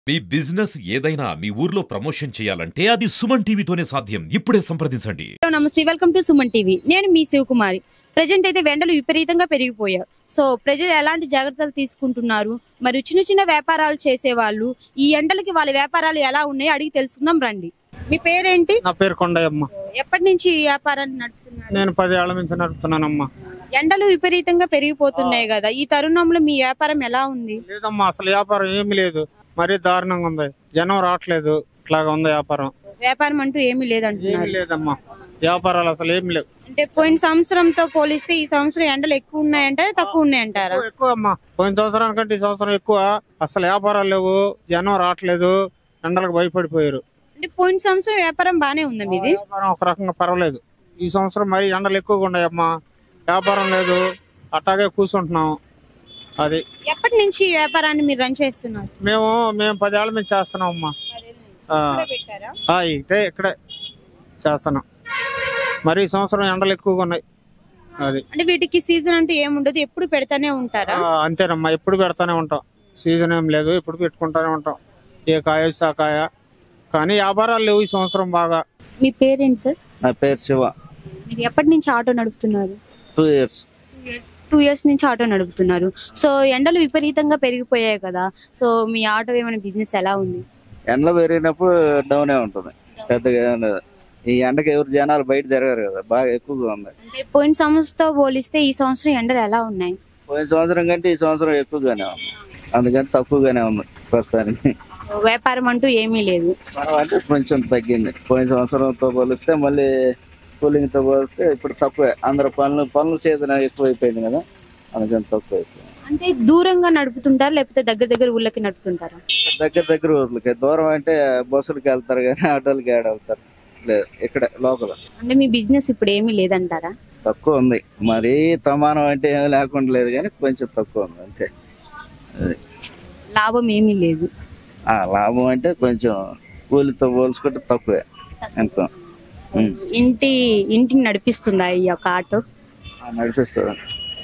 మీ business ఏదైనా మీ ఊర్లో promotion చేయాలంటే అది సుమన్ టీవీతోనే సాధ్యం ఇప్పుడే సంప్రదించండి హలో నమస్తే వెల్కమ్ టు సుమన్ టీవీ నేను మీ శివకుమారి ప్రజెంట్ అయితే ఎండలు విపరీతంగా పెరిగిపోయాయి సో ప్రజలు ఎలాంటి జాగ్రత్తలు తీసుకుంటున్నారు మరియు చిన్న చిన్న వ్యాపారాలు చేసే వాళ్ళు ఈ ఎండలకి వాళ్ళ వ్యాపారాలు ఎలా ఉన్నాయో అడిగి తెలుసుకుందాం రండి మీ పేరేంటి నా పేరు కొండయ్యమ్మ ఎప్పటి నుంచి ఈ వ్యాపారాన్ని నడుపుతున్నారు నేను పది ఏళ్ల నుంచి నడుపుతున్నానమ్మా ఎండలు విపరీతంగా పెరిగిపోతున్నాయి కదా ఈ తరుణంలో మీ వ్యాపారం ఎలా ఉంది లేదమ్మా అసలు వ్యాపారం ఏమీ లేదు మరీ దారుణంగా ఉంది జనం రావట్లేదు ఇట్లాగా ఉంది వ్యాపారం వ్యాపారం అంటూ ఏమీ ఏమీ లేదంటున్నారు లేదమ్మా వ్యాపారాలు అసలు ఏమి లేవు అంటే పోయిన సంవత్సరంతో పోలిస్తే ఈ సంవత్సరం ఎండలు ఎక్కువ ఉన్నాయంటే తక్కువ ఉన్నాయంటారా ఎక్కువ- ఎక్కువ అమ్మా పోయిన సంవత్సరానికంటే ఈ సంవత్సరం ఎక్కువ అసలు వ్యాపారాలు లేవు జనం రావట్లేదు ఎండలకు భయపడిపోయారు అంటే పోయిన సంవత్సరం వ్యాపారం బానే ఉందా మీది వ్యాపారం ఒక రకంగా పర్వాలేదు ఈ సంవత్సరం మరి ఎండలు ఎక్కువగా ఉన్నాయమ్మా వ్యాపారం లేదు అట్టాగే కూర్చుంటున్నాం అది ఎప్పటి నుంచి ఈ వ్యాపారాన్ని మీరు రన్ చేస్తున్నారు మేము మేము పదేళ్ల నుంచి చేస్తున్నాం అమ్మా ఆ. ఆ, ఇటే ఇక్కడే చేస్తున్నాం మరి ఈ సంవత్సరం ఎండలు ఎక్కువగా ఉన్నాయి అది అంటే వీటికి సీజన్ అంటూ ఏముండదు ఎప్పుడు పెడతానే ఉంటారా ఆ, అంతేనమ్మా ఎప్పుడు పెడతానే ఉంటాం సీజన్ ఏం లేదు ఎప్పుడు పెట్టుకుంటానే ఉంటాం ఏ కాయ వస్తే ఆ కాయ కానీ వ్యాపారాలు లేవు ఈ సంవత్సరం బాగా మీ పేరెంట్స్ సార్ నా పేరు శివ మీరు ఎప్పటి నుంచి ఆటో నడుపుతున్నారు టూ ఇయర్స్ టూ ఇయర్స్ నుంచి ఆటో నడుపుతున్నారు సో ఎండలు విపరీతంగా పెరిగిపోయాయి కదా సో మీ ఆటో ఏమైనా బిజినెస్ ఎలా ఉంది ఎండలు పెరిగినప్పుడు డౌనే ఉంటుంది పెద్దగా ఏం లేదు ఈ ఎండకి ఎవరు జనాలు బయట తిరగరు కదా బాగా ఎక్కువగా ఉంది అంటే పోయిన సంవత్సరంతో పోలిస్తే ఈ సంవత్సరం ఎండలు ఎలా ఉన్నాయి పోయిన సంవత్సరం కంటే ఈ సంవత్సరం ఎక్కువగానే ఉంది అందుకని తక్కువగానే ఉంది ప్రస్తుతానికి వ్యాపారం అంటూ ఏమీ లేదు మనం అంటే కొంచెం తగ్గింది పోయిన సంవత్సరంతో పోలిస్తే మళ్ళీ కూలింగ్తో పోలిస్తే ఇప్పుడు తక్కువే అందరు పనులు పనులు సీజన్ ఎక్కువైపోయింది కదా అందుకని తక్కువ అయిపోయింది అంటే దూరంగా నడుపుతుంటారా లేకపోతే దగ్గర దగ్గర ఊళ్ళకి నడుపుతుంటారా దగ్గర దగ్గర ఊర్లకి దూరం అంటే బస్సులకి వెళ్తారు కానీ ఆటోలకి ఆడ వెళ్తారు లేదు ఇక్కడ లోకల్ అంటే మీ బిజినెస్ ఇప్పుడు ఏమీ లేదంటారా తక్కువ ఉంది మరీ తమానం అంటే ఏమీ లేకుండా లేదు కానీ కొంచెం తక్కువ ఉంది అంతే లాభం ఏమీ లేదు ఆ లాభం అంటే కొంచెం కూలితో పోల్చుకుంటే తక్కువే ఎంత ఉమ్. ఇంటి ఇంటిని నడిపిస్తుందా ఈ యొక్క ఆటో ఆ, నడిపిస్తుంది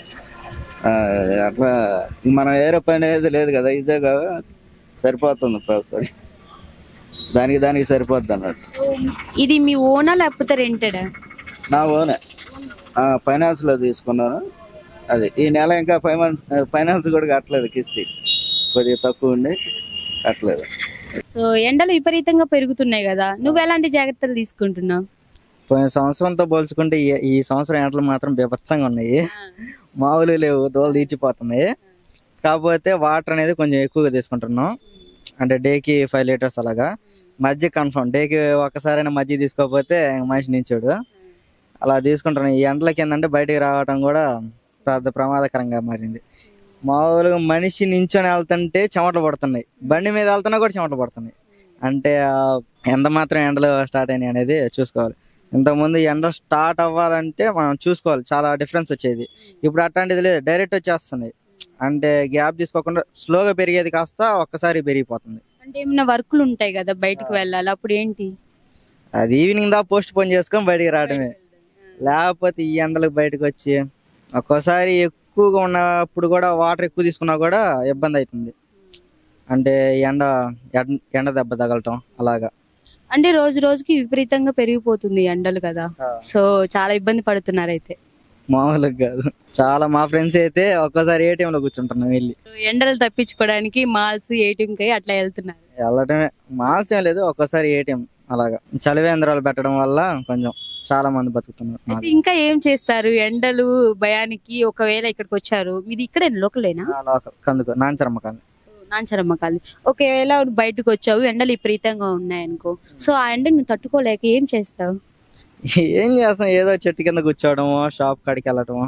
ఆ, అట్లా మనం వేరే పని అనేది లేదు కదా ఇదే కదా సరిపోతుంది ప్రస్తుతం దానికి దానికి సరిపోద్ది అన్నట్టు ఇది మీ ఓనా లేకపోతే రెంటెడా నా ఓనే ఫైనాన్స్ లో తీసుకున్నాను అది ఈ నెల ఇంకా ఫైనాన్స్ ఫైనాన్స్ కూడా కట్టలేదు కిస్తీ కొద్దిగా తక్కువ ఉండి కట్టలేదు సో ఎండలు విపరీతంగా పెరుగుతున్నాయి కదా నువ్వు ఎలాంటి జాగ్రత్తలు తీసుకుంటున్నావు పోయిన సంవత్సరంతో పోల్చుకుంటే ఈ- ఈ సంవత్సరం ఎండలు మాత్రం బీభత్సంగా ఉన్నాయి మామూలు లేవు దోలు తీర్చిపోతున్నాయి కాకపోతే వాటర్ అనేది కొంచెం ఎక్కువగా తీసుకుంటున్నాం అంటే డేకి ఫైవ్ లీటర్స్ అలాగా మజ్జిగ కన్ఫర్మ్ డేకి ఒక్కసారైనా మజ్జిగ తీసుకోకపోతే ఇంక మనిషి నించాడు అలా తీసుకుంటున్నాం ఈ ఎండలకి ఏంటంటే బయటికి రావడం కూడా పెద్ద ప్రమాదకరంగా మారింది మామూలుగా మనిషి నించొని వెళ్తుంటే చెమటలు పడుతున్నాయి బండి మీద వెళ్తున్నా కూడా చెమటలు పడుతున్నాయి అంటే ఆ, ఎంత మాత్రం ఎండలు స్టార్ట్ అయినాయి అనేది చూసుకోవాలి ఇంతకుముందు ఎండ స్టార్ట్ అవ్వాలంటే మనం చూసుకోవాలి చాలా డిఫరెన్స్ వచ్చేది ఇప్పుడు అట్లాంటిది లేదు డైరెక్ట్ వచ్చేస్తున్నాయి అంటే గ్యాప్ తీసుకోకుండా స్లోగా పెరిగేది కాస్త ఒక్కసారి పెరిగిపోతుంది అంటే ఏమైనా వర్కులు ఉంటాయి కదా బయటికి వెళ్ళాలి అప్పుడు ఏంటి అది ఈవినింగ్ దా పోస్ట్ పోన్ చేసుకొని బయటికి రావడమే లేకపోతే ఈ ఎండలకు బయటకు వచ్చి ఒక్కోసారి ఎక్కువగా ఉన్నప్పుడు కూడా వాటర్ ఎక్కువ తీసుకున్నా కూడా ఇబ్బంది అవుతుంది అంటే ఎండ ఎండ- ఎండ దెబ్బ తగలటం అలాగా అంటే రోజు రోజుకి విపరీతంగా పెరిగిపోతుంది ఎండలు కదా ఆ. సో చాలా ఇబ్బంది పడుతున్నారు అయితే మామూలుగా కాదు చాలా మా ఫ్రెండ్స్ అయితే ఒక్కోసారి ఏటీఎం లో కూర్చుంటున్నాం వెళ్ళి సో ఎండలు తప్పించుకోవడానికి మాల్స్ ఏటీఎం కై అట్లా వెళ్తున్నారు వెళ్ళటమే మాల్స్ ఏం లేదు ఒక్కోసారి ఏటీఎం అలాగా చలివేంద్రాలు పెట్టడం వల్ల కొంచెం చాలా మంది బతుకుతున్నారు అయితే ఇంకా ఏం చేస్తారు ఎండలు భయానికి ఒకవేళ ఇక్కడికి వచ్చారు మీది ఇక్కడే లోకలేనా ఆ లోకల్ కందుకు నాంచరమ్మ కందు నాంచరమ్మ కాలి ఒకవేళ బయటకు వచ్చావు ఎండలు విపరీతంగా ఉన్నాయనుకో సో ఆ ఎండ నువ్వు తట్టుకోలేక ఏం చేస్తావు ఏం చేస్తాం ఏదో చెట్టు కింద కూర్చోవడము షాప్ కాడికి వెళ్ళటము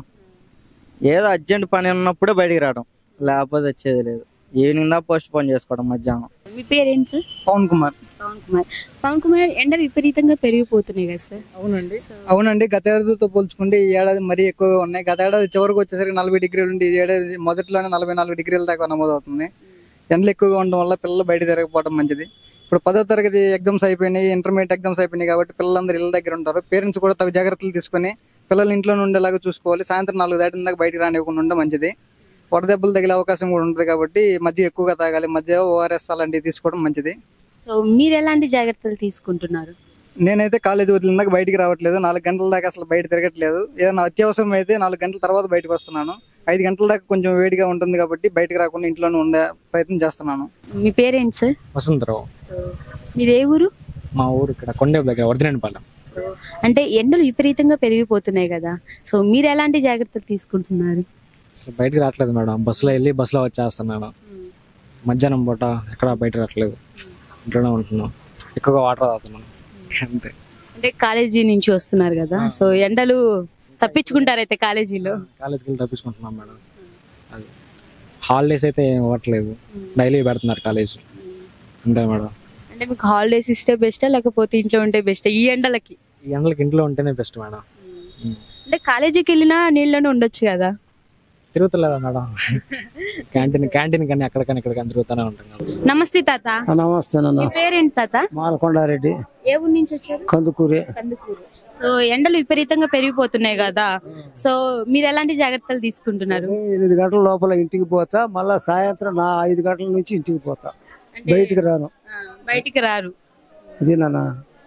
ఏదో అర్జెంట్ పని ఉన్నప్పుడే బయటికి రావడం లేకపోతే వచ్చేది లేదు ఈవినింగ్ దా పోస్ట్ పోన్ చేసుకోవడం మధ్యాహ్నం మీ పేరెంట్స్ పవన్ కుమార్ పవన్ కుమార్ పవన్ కుమార్ ఎండలు విపరీతంగా పెరిగిపోతున్నాయి కదా సార్ అవునండి అవునండి గత ఏడాదితో పోల్చుకుంటే ఈ ఏడాది మరీ ఎక్కువగా ఉన్నాయి గత ఏడాది చివరికి వచ్చేసరికి నలభై డిగ్రీలు ఉండి ఈ ఏడాది మొదట్లోనే నలభై నాలుగు డిగ్రీల దాకా నమోదవుతుంది ఎండలు ఎక్కువగా ఉండడం వల్ల పిల్లలు బయట తిరగకపోవడం మంచిది ఇప్పుడు పదో తరగతి ఎగ్జామ్స్ అయిపోయినాయి ఇంటర్మీడియట్ ఎగ్జామ్స్ అయిపోయినాయి కాబట్టి పిల్లలందరూ ఇళ్ళ దగ్గర ఉంటారు పేరెంట్స్ కూడా తగు జాగ్రత్తలు తీసుకొని పిల్లలు ఇంట్లో ఉండేలాగా చూసుకోవాలి సాయంత్రం నాలుగు దాటిన దాకా బయటికి రానివ్వకుండా ఉంటే మంచిది వడదెబ్బలు తగిలే అవకాశం కూడా ఉంటుంది కాబట్టి మధ్య ఎక్కువగా తాగాలి మధ్య ఓఆర్ఎస్ అలాంటివి తీసుకోవడం మంచిది సో మీరు ఎలాంటి జాగ్రత్తలు తీసుకుంటున్నారు నేనైతే కాలేజీ వదిలిందాక బయటికి రావట్లేదు నాలుగు గంటల దాకా అసలు బయట తిరగట్లేదు ఏదైనా అత్యవసరం అయితే నాలుగు గంటల తర్వాత బయటకు వస్తున్నాను ఐదు గంటల దాకా కొంచెం వేడిగా ఉంటుంది కాబట్టి బయటకు రాకుండా ఇంట్లోనే ఉండే ప్రయత్నం చేస్తున్నాను మీ పేరేంటి సార్ వసంతరావు సో మీది ఏ ఊరు మా ఊరు ఇక్కడ కొండేపు దగ్గర వరదనేనిపాలెం సో అంటే ఎండలు విపరీతంగా పెరిగిపోతున్నాయి కదా సో మీరు ఎలాంటి జాగ్రత్తలు తీసుకుంటున్నారు అసలు బయటికి రావట్లేదు మేడం బస్సులో వెళ్ళి బస్సులో వచ్చేస్తున్నాను మధ్యాహ్నం పూట ఎక్కడ బయట రావట్లేదు ఇంట్లోనే ఉంటున్నాం ఎక్కువగా వాటర్ తాగుతున్నాను అంతే అంటే కాలేజీ నుంచి వస్తున్నారు కదా సో ఎండలు తప్పించుకుంటారైతే కాలేజీలో కాలేజ్కి వెళ్ళి తప్పించుకుంటున్నాం మేడం అది హాలిడేస్ అయితే ఏం ఇవ్వట్లేదు డైలీ పెడుతున్నారు కాలేజ్ అంతే మేడం అంటే మీకు హాలిడేస్ ఇస్తే బెస్టా లేకపోతే ఇంట్లో ఉంటే బెస్టా ఈ ఎండలకి ఈ ఎండలకి ఇంట్లో ఉంటేనే బెస్ట్ మేడం ఉమ్. అంటే కాలేజీకి వెళ్ళినా నీళ్ళలోనే ఉండొచ్చు కదా తిరుగుతలేదా మేడం క్యాంటీన్ క్యాంటీన్ కానీ అక్కడికని ఇక్కడికని తిరుగుతూనే ఉంటాం కదా నమస్తే తాత నమస్తే మీ పేరేంటి తాత మాలకొండారెడ్డి ఏ ఊరు నుంచి వచ్చారు కందుకూరి కందుకూరు సో ఎండలు విపరీతంగా పెరిగిపోతున్నాయి కదా సో మీరు ఎలాంటి జాగ్రత్తలు తీసుకుంటున్నారు ఎనిమిది గంటల లోపల ఇంటికి పోతా మళ్ళా సాయంత్రం నా ఐదు గంటల నుంచి ఇంటికి పోతా అంటే బయటికి రాను ఆ, బయటికి రారు ఇది నాన్న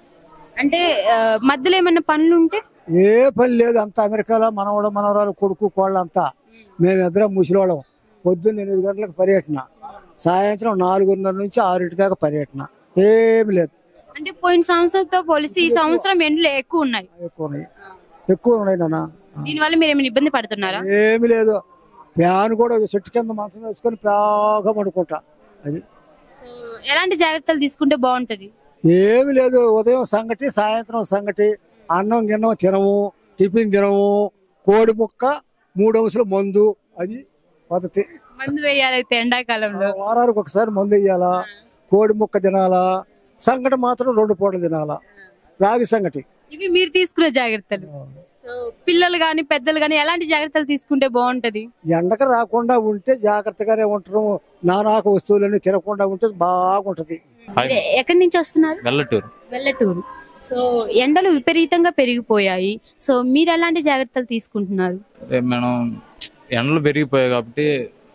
అంటే ఆ, మధ్యలో ఏమైనా పనులు ఉంటే ఏ పని లేదు అంత అమెరికాలో మనవడు మనవరాలు కొడుకు కోళ్ళంతా మేమిద్దరం ముసలివాళ్ళం పొద్దున్న ఎనిమిది గంటలకు పర్యటన సాయంత్రం నాలుగున్నర నుంచి ఆరింటి దాకా పర్యటన ఏమి లేదు అంటే పోయిన సంవత్సరంతో పోలిసి ఈ సంవత్సరం ఎండలు ఎక్కువ ఉన్నాయి ఎక్కువ ఉన్నాయి ఎక్కువ ఉన్నాయి నాన్న దీనివల్ల మీరు ఏమైనా ఇబ్బంది పడుతున్నారా ఏమి లేదు ఫ్యాన్ కూడా చెట్టు కింద మంచం వేసుకొని బాగా పడుకుంటా అది సో ఎలాంటి జాగ్రత్తలు తీసుకుంటే బాగుంటది ఏమి లేదు ఉదయం సంగటి సాయంత్రం సంగటి అన్నం గిన్నం తినము టిఫిన్ తినము కోడి ముక్క మూడు అంశాలు మందు అది పద్ధతి మందు వేయాలైతే ఎండాకాలంలో వారానికి ఒకసారి మందు వేయాలా కోడి ముక్క తినాలా సంగటి మాత్రం రెండు పూటలు తినాలా రాగి సంగటి ఇవి మీరు తీసుకునే జాగ్రత్తలు సో పిల్లలు గాని పెద్దలు గాని ఎలాంటి జాగ్రత్తలు తీసుకుంటే బాగుంటది ఎండకు రాకుండా ఉంటే జాగ్రత్తగానే ఉంటారు నానాక వస్తువులన్నీ తినకుండా ఉంటే బాగుంటది మీరు ఎక్కడి నుంచి వస్తున్నారు వెల్లటూరు వెల్లటూరు సో ఎండలు విపరీతంగా పెరిగిపోయాయి సో మీరు ఎలాంటి జాగ్రత్తలు తీసుకుంటున్నారు అదే మనం ఎండలు పెరిగిపోయాయి కాబట్టి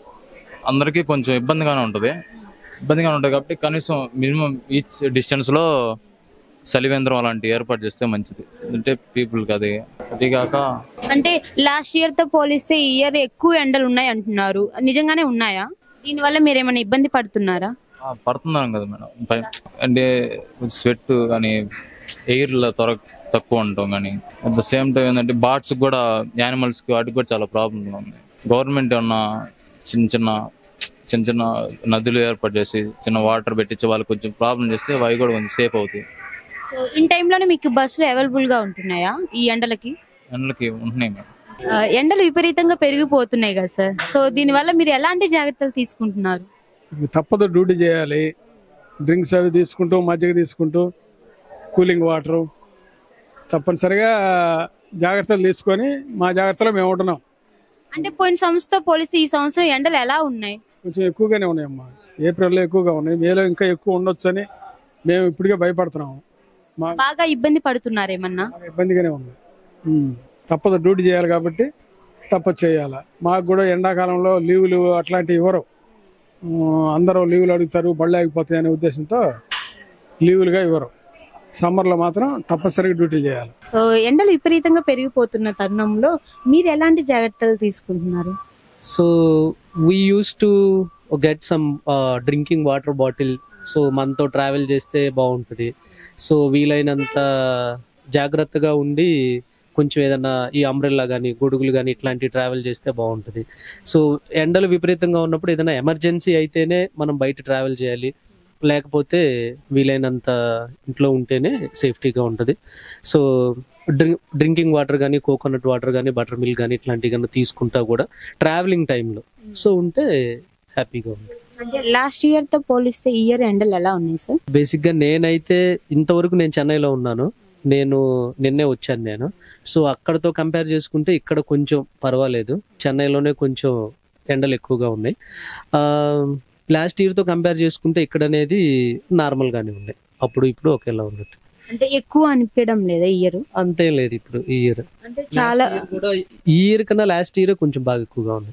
అందరికీ కొంచెం ఇబ్బందిగానే ఉంటుంది ఇబ్బందిగానే ఉంటుంది కాబట్టి కనీసం మినిమం ఈచ్ డిస్టెన్స్లో చలివేంద్రం అలాంటి ఏర్పాటు చేస్తే మంచిది అంటే పీపుల్కి అది అదిగాక అంటే లాస్ట్ ఇయర్ తో పోలిస్తే ఈ ఇయర్ ఎక్కువ ఎండలు ఉన్నాయి అంటున్నారు నిజంగానే ఉన్నాయా దీనివల్ల మీరు ఏమైనా ఇబ్బంది పడుతున్నారా ఆ, పడుతున్నాం కదా మేడం పై- అంటే స్వెట్ కానీ ఎయిర్లో త్వర తక్కువ ఉంటాం కానీ అట్ ద సేమ్ టైం ఏంటంటే బాట్స్ కూడా యానిమల్స్ కి వాటికి కూడా చాలా ప్రాబ్లం ఉంది గవర్నమెంట్ ఏమన్నా చిన్న చిన్న చిన్న చిన్న నదులు ఏర్పాటు చేసి చిన్న వాటర్ పెట్టించి వాళ్ళకి కొంచెం ప్రాబ్లం చేస్తే అవి కూడా కొంచెం సేఫ్ అవుతాయి సో ఇన్ టైంలోనే మీకు బస్సులు అవైలబుల్ గా ఉంటున్నాయా ఈ ఎండలకి ఎండలకి ఉంటున్నాయి మేడం ఆ, ఎండలు విపరీతంగా పెరిగిపోతున్నాయి కదా సార్ సో దీనివల్ల మీరు ఎలాంటి జాగ్రత్తలు తీసుకుంటున్నారు తప్పదు డ్యూటీ చేయాలి డ్రింక్స్ అవి తీసుకుంటూ మజ్జిగ తీసుకుంటూ కూలింగ్ వాటరు తప్పనిసరిగా జాగ్రత్తలు తీసుకొని మా జాగ్రత్తలో మేము ఉంటున్నాం అంటే పోయిన సంవత్సరంతో పోలిసి ఈ సంవత్సరం ఎండలు ఎలా ఉన్నాయి కొంచెం ఎక్కువగానే ఉన్నాయమ్మా ఏప్రిల్లో ఎక్కువగా ఉన్నాయి మేలో ఇంకా ఎక్కువ ఉండొచ్చు అని మేము ఇప్పటికే భయపడుతున్నాము మా బాగా ఇబ్బంది పడుతున్నారేమన్నా బాగా ఇబ్బందిగానే ఉంది ఉమ్. తప్పదు డ్యూటీ చేయాలి కాబట్టి తప్పదు చేయాలి మాకు కూడా ఎండాకాలంలో లీవులు అట్లాంటివి ఇవ్వరు ఉమ్, అందరూ లీవులు అడుగుతారు బళ్ళు ఆగిపోతాయి అనే ఉద్దేశంతో లీవులుగా ఇవ్వరు సమ్మర్లో మాత్రం తప్పనిసరిగా డ్యూటీ చేయాలి సో ఎండలు విపరీతంగా పెరిగిపోతున్న తరుణంలో మీరు ఎలాంటి జాగ్రత్తలు తీసుకుంటున్నారు so we used to get some drinking water bottle so మనతో ట్రావెల్ చేస్తే బాగుంటుంది సో వీలైనంత జాగ్రత్తగా ఉండి కొంచెం ఏదైనా ఈ అంబ్రెల్లా కానీ గొడుగులు కానీ ఇట్లాంటివి ట్రావెల్ చేస్తే బాగుంటుంది సో ఎండలు విపరీతంగా ఉన్నప్పుడు ఏదైనా ఎమర్జెన్సీ అయితేనే మనం బయట ట్రావెల్ చేయాలి లేకపోతే వీలైనంత ఇంట్లో ఉంటేనే సేఫ్టీగా ఉంటుంది సో డ్రింక్ డ్రింకింగ్ వాటర్ కానీ కోకోనట్ వాటర్ కానీ బటర్ మిల్క్ కానీ ఇట్లాంటివి కానీ తీసుకుంటా కూడా ట్రావెలింగ్ టైంలో సో ఉంటే హ్యాపీగా ఉంటుంది అంటే లాస్ట్ ఇయర్ తో పోలిస్తే ఈ ఇయర్ ఎండలు ఎలా ఉన్నాయి సార్ బేసిక్గా నేనైతే ఇంతవరకు నేను చెన్నైలో ఉన్నాను నేను నిన్నే వచ్చాను నేను సో అక్కడతో కంపేర్ చేసుకుంటే ఇక్కడ కొంచెం పర్వాలేదు చెన్నైలోనే కొంచెం ఎండలు ఎక్కువగా ఉన్నాయి లాస్ట్ ఇయర్తో కంపేర్ చేసుకుంటే ఇక్కడ అనేది నార్మల్గానే ఉన్నాయి అప్పుడు ఇప్పుడు ఒకేలా ఉన్నట్టు అంటే ఎక్కువ అనిపించడం లేదా ఇయర్ అంతేం లేదు ఇప్పుడు ఈ ఇయర్ అంటే చాలా కూడా ఈ ఇయర్ కన్నా లాస్ట్ ఇయర్ కొంచెం బాగా ఎక్కువగా ఉంది అంటే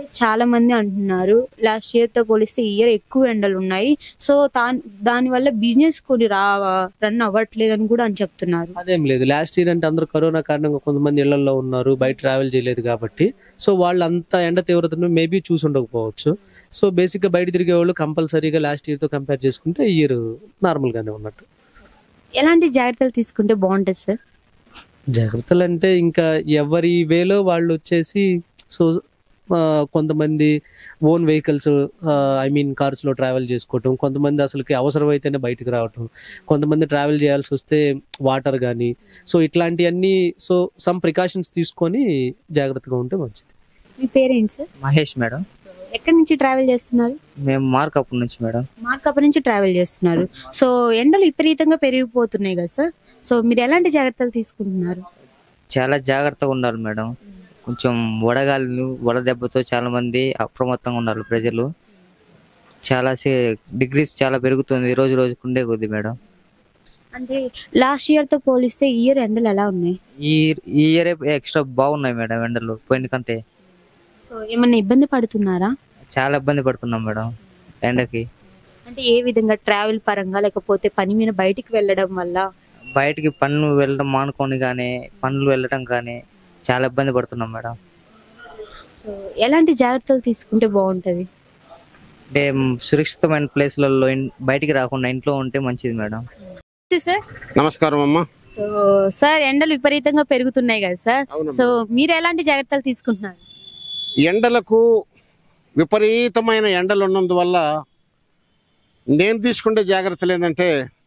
అంటే చాలా మంది అంటున్నారు లాస్ట్ ఇయర్ తో పోలిస్తే ఈ ఇయర్ ఎక్కువ ఎండలు ఉన్నాయి సో దాని వల్ల బిజినెస్ కొన్ని రా రన్ అవ్వట్లేదు అని కూడా అని చెప్తున్నారు అదేం లేదు లాస్ట్ ఇయర్ అంటే అందరూ కరోనా కారణంగా కొంతమంది ఇళ్లలో ఉన్నారు బయట ట్రావెల్ చేయలేదు కాబట్టి సో వాళ్ళు అంత ఎండ తీవ్రతను మేబీ చూసి ఉండకపోవచ్చు సో బేసిక్ గా బయట తిరిగే వాళ్ళు కంపల్సరీగా లాస్ట్ ఇయర్ తో కంపేర్ చేసుకుంటే ఈ ఇయర్ నార్మల్ గానే ఉన్నట్టు ఎలాంటి జాగ్రత్తలు తీసుకుంటే బాగుంటుంది సార్ జాగ్రత్తలు అంటే ఇంకా ఎవరి వేలో వాళ్ళు వచ్చేసి సో ఆ, కొంతమంది own vehicles I mean cars లో ట్రావెల్ చేసుకోవటం కొంతమంది అసలుకి అవసరమైతేనే బయటకు రావటం కొంతమంది ట్రావెల్ చేయాల్సి వస్తే వాటర్ కానీ సో ఇట్లాంటివన్నీ సో సమ్ ప్రికాషన్స్ తీసుకొని జాగ్రత్తగా ఉంటే మంచిది మీ పేరేంటి సార్ మహేష్ మేడం ఎక్కడి నుంచి ట్రావెల్ చేస్తున్నారు మేము మార్కప్ నుంచి మేడం మార్కప్ నుంచి ట్రావెల్ చేస్తున్నారు సో ఎండలు విపరీతంగా పెరిగిపోతున్నాయి కదా సార్ సో మీరు ఎలాంటి జాగ్రత్తలు తీసుకుంటున్నారు చాలా జాగ్రత్తగా ఉండాలి మేడం కొంచెం వడగాలి వడ దెబ్బతో చాలా మంది అప్రమత్తంగా ఉన్నారు ప్రజలు చాలా డిగ్రీస్ చాలా పెరుగుతుంది రోజు రోజుకుండే కొద్ది మేడం అంటే లాస్ట్ ఇయర్ తో పోలిస్తే ఈ ఇయర్ ఎండలు ఎలా ఉన్నాయి ఈ ఈ ఇయర్ ఎక్స్ట్రా బాగున్నాయి మేడం ఎండలు పోయిన కంటే సో ఏమన్నా ఇబ్బంది పడుతున్నారా చాలా ఇబ్బంది పడుతున్నాం మేడం ఎండకి అంటే ఏ విధంగా ట్రావెల్ పరంగా లేకపోతే పని మీద బయటికి వెళ్ళడం వల్ల బయటికి పనులు వెళ్ళడం మానుకొని కానీ పనులు వెళ్ళడం కానీ చాలా ఇబ్బంది పడుతున్నాం మేడం సో ఎలాంటి జాగ్రత్తలు తీసుకుంటే బాగుంటది అంటే సురక్షితమైన ప్లేస్లలో బయటికి రాకుండా ఇంట్లో ఉంటే మంచిది మేడం సార్ నమస్కారం అమ్మా సో సార్ ఎండలు విపరీతంగా పెరుగుతున్నాయి కదా సార్ అవునమ్మా. సో మీరు ఎలాంటి జాగ్రత్తలు తీసుకుంటున్నారు ఎండలకు విపరీతమైన ఎండలు ఉన్నందువల్ల నేను తీసుకునే జాగ్రత్తలు ఏంటంటే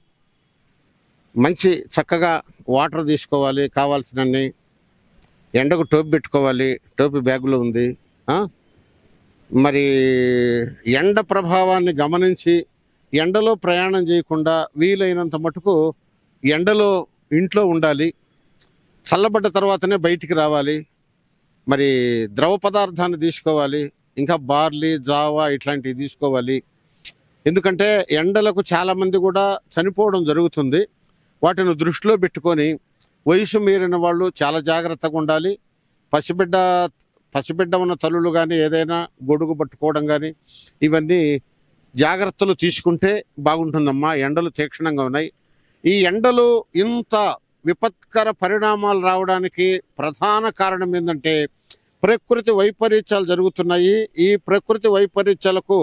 మంచి చక్కగా వాటర్ తీసుకోవాలి కావాల్సినన్ని ఎండకు టోపీ పెట్టుకోవాలి టోపీ బ్యాగులో ఉంది ఆ? మరి ఎండ ప్రభావాన్ని గమనించి ఎండలో ప్రయాణం చేయకుండా వీలైనంత మటుకు ఎండలో ఇంట్లో ఉండాలి చల్లబడ్డ తర్వాతనే బయటికి రావాలి మరి ద్రవ పదార్థాన్ని తీసుకోవాలి ఇంకా బార్లీ జావా ఇట్లాంటివి తీసుకోవాలి ఎందుకంటే ఎండలకు చాలామంది కూడా చనిపోవడం జరుగుతుంది వాటిని దృష్టిలో పెట్టుకొని వయసు మీరిన వాళ్ళు చాలా జాగ్రత్తగా ఉండాలి పసిబిడ్డ పసిబిడ్డ ఉన్న తల్లులు కానీ ఏదైనా గొడుగు పట్టుకోవడం కానీ ఇవన్నీ జాగ్రత్తలు తీసుకుంటే బాగుంటుందమ్మా ఎండలు తీక్షణంగా ఉన్నాయి ఈ ఎండలు ఇంత విపత్కర పరిణామాలు రావడానికి ప్రధాన కారణం ఏంటంటే ప్రకృతి వైపరీత్యాలు జరుగుతున్నాయి ఈ ప్రకృతి వైపరీత్యాలకు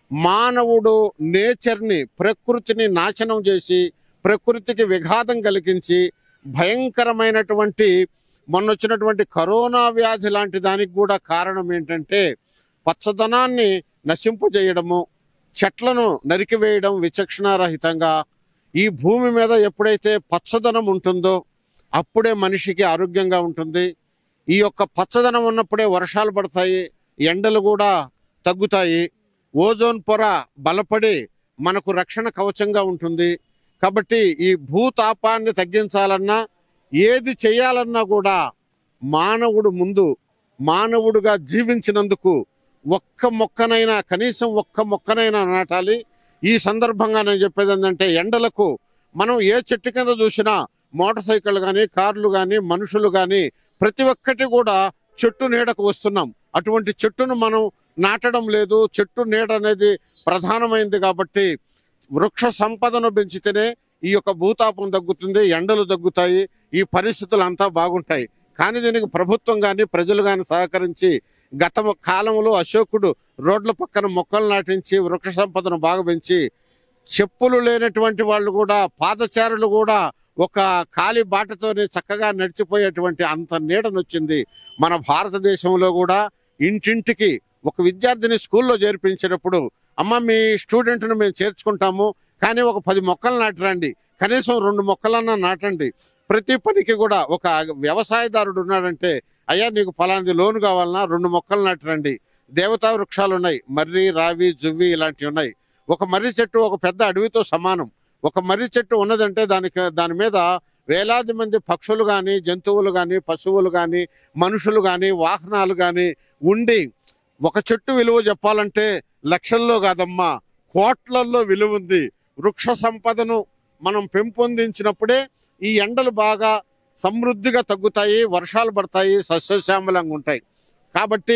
మానవుడు నేచర్ని ప్రకృతిని నాశనం చేసి ప్రకృతికి విఘాతం కలిగించి భయంకరమైనటువంటి మొన్న వచ్చినటువంటి కరోనా వ్యాధి లాంటి దానికి కూడా కారణం ఏంటంటే పచ్చదనాన్ని నశింపజేయడము చెట్లను నరికివేయడం విచక్షణారహితంగా ఈ భూమి మీద ఎప్పుడైతే పచ్చదనం ఉంటుందో అప్పుడే మనిషికి ఆరోగ్యంగా ఉంటుంది ఈ యొక్క పచ్చదనం ఉన్నప్పుడే వర్షాలు పడతాయి ఎండలు కూడా తగ్గుతాయి ఓజోన్ పొర బలపడి మనకు రక్షణ కవచంగా ఉంటుంది కాబట్టి ఈ భూతాపాన్ని తగ్గించాలన్నా ఏది చేయాలన్నా కూడా మానవుడు ముందు మానవుడుగా జీవించినందుకు ఒక్క మొక్కనైనా కనీసం ఒక్క మొక్కనైనా నాటాలి ఈ సందర్భంగా నేను చెప్పేది ఏంటంటే ఎండలకు మనం ఏ చెట్టు కింద చూసినా మోటార్ సైకిల్ కానీ కార్లు కానీ మనుషులు కానీ ప్రతి ఒక్కటి కూడా చెట్టు నీడకు వస్తున్నాం అటువంటి చెట్టును మనం నాటడం లేదు చెట్టు నీడ అనేది ప్రధానమైంది కాబట్టి వృక్ష సంపదను పెంచితేనే ఈ యొక్క భూతాపం తగ్గుతుంది ఎండలు తగ్గుతాయి ఈ పరిస్థితులు అంతా బాగుంటాయి కానీ దీనికి ప్రభుత్వం కానీ ప్రజలు కానీ సహకరించి గత కాలంలో అశోకుడు రోడ్ల పక్కన మొక్కలు నాటించి వృక్ష సంపదను బాగా పెంచి చెప్పులు లేనటువంటి వాళ్ళు కూడా పాదచారులు కూడా ఒక ఖాళీ బాటతోనే చక్కగా నడిచిపోయేటువంటి అంత నీడనొచ్చింది మన భారతదేశంలో కూడా ఇంటింటికి ఒక విద్యార్థిని స్కూల్లో చేర్పించేటప్పుడు అమ్మ మీ స్టూడెంట్ను మేము చేర్చుకుంటాము కానీ ఒక పది మొక్కలు నాటరండి కనీసం రెండు మొక్కలన్నా నాటండి ప్రతి పనికి కూడా ఒక వ్యవసాయదారుడు ఉన్నాడంటే అయ్యా నీకు ఫలాంది లోన్ కావాలన్నా రెండు మొక్కలు నాటరండి దేవతా వృక్షాలు ఉన్నాయి మర్రి రావి జువ్వి ఇలాంటివి ఉన్నాయి ఒక మర్రి చెట్టు ఒక పెద్ద అడవితో సమానం ఒక మర్రి చెట్టు ఉన్నదంటే దానికి దాని మీద వేలాది మంది పక్షులు కానీ జంతువులు కానీ పశువులు కానీ మనుషులు కానీ వాహనాలు కానీ ఉండి ఒక చెట్టు విలువ చెప్పాలంటే లక్షల్లో కాదమ్మా కోట్లల్లో విలువ ఉంది వృక్ష సంపదను మనం పెంపొందించినప్పుడే ఈ ఎండలు బాగా సమృద్ధిగా తగ్గుతాయి వర్షాలు పడతాయి సస్యశ్యామలంగా ఉంటాయి కాబట్టి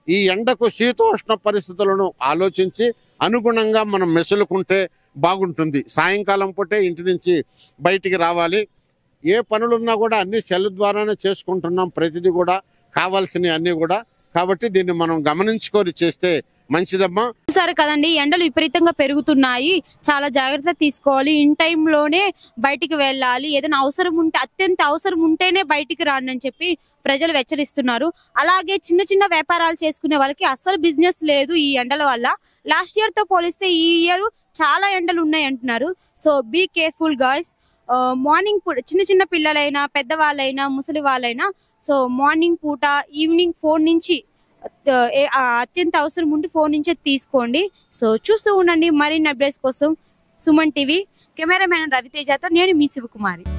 ఈ ఎండకు శీతోష్ణ పరిస్థితులను ఆలోచించి అనుగుణంగా మనం మెసులుకుంటే బాగుంటుంది సాయంకాలం పూటే ఇంటి నుంచి బయటికి రావాలి ఏ పనులున్నా కూడా అన్ని సెల్ ద్వారానే చేసుకుంటున్నాం ప్రతిదీ కూడా కావాల్సినవి అన్నీ కూడా కాబట్టి దీన్ని మనం గమనించుకొని చేస్తే మంచిదమ్మా చూసారు కదండి ఎండలు విపరీతంగా పెరుగుతున్నాయి చాలా జాగ్రత్త తీసుకోవాలి ఇన్ లోనే బయటికి వెళ్ళాలి ఏదైనా అవసరం ఉంటే అత్యంత అవసరం ఉంటేనే బయటికి రాండి అని చెప్పి ప్రజలు హెచ్చరిస్తున్నారు అలాగే చిన్న చిన్న వ్యాపారాలు చేసుకునే వాళ్ళకి అస్సలు బిజినెస్ లేదు ఈ ఎండల వల్ల లాస్ట్ ఇయర్ తో పోలిస్తే ఈ ఇయర్ చాలా ఎండలు ఉన్నాయి అంటున్నారు so be careful guys morning పూట చిన్న చిన్న పిల్లలైనా పెద్దవాళ్ళైనా ముసలి వాళ్ళైనా సో మార్నింగ్ పూట ఈవినింగ్ ఫోర్ నుంచి ఆ, ఏ- ఆ, అత్యంత అవసరం ఉంటే ఫోన్ నుంచే తీసుకోండి సో చూస్తూ ఉండండి మరిన్ని అప్డేట్స్ కోసం సుమన్ టీవీ కెమెరామెన్ రవితేజతో నేను మీ శివకుమారి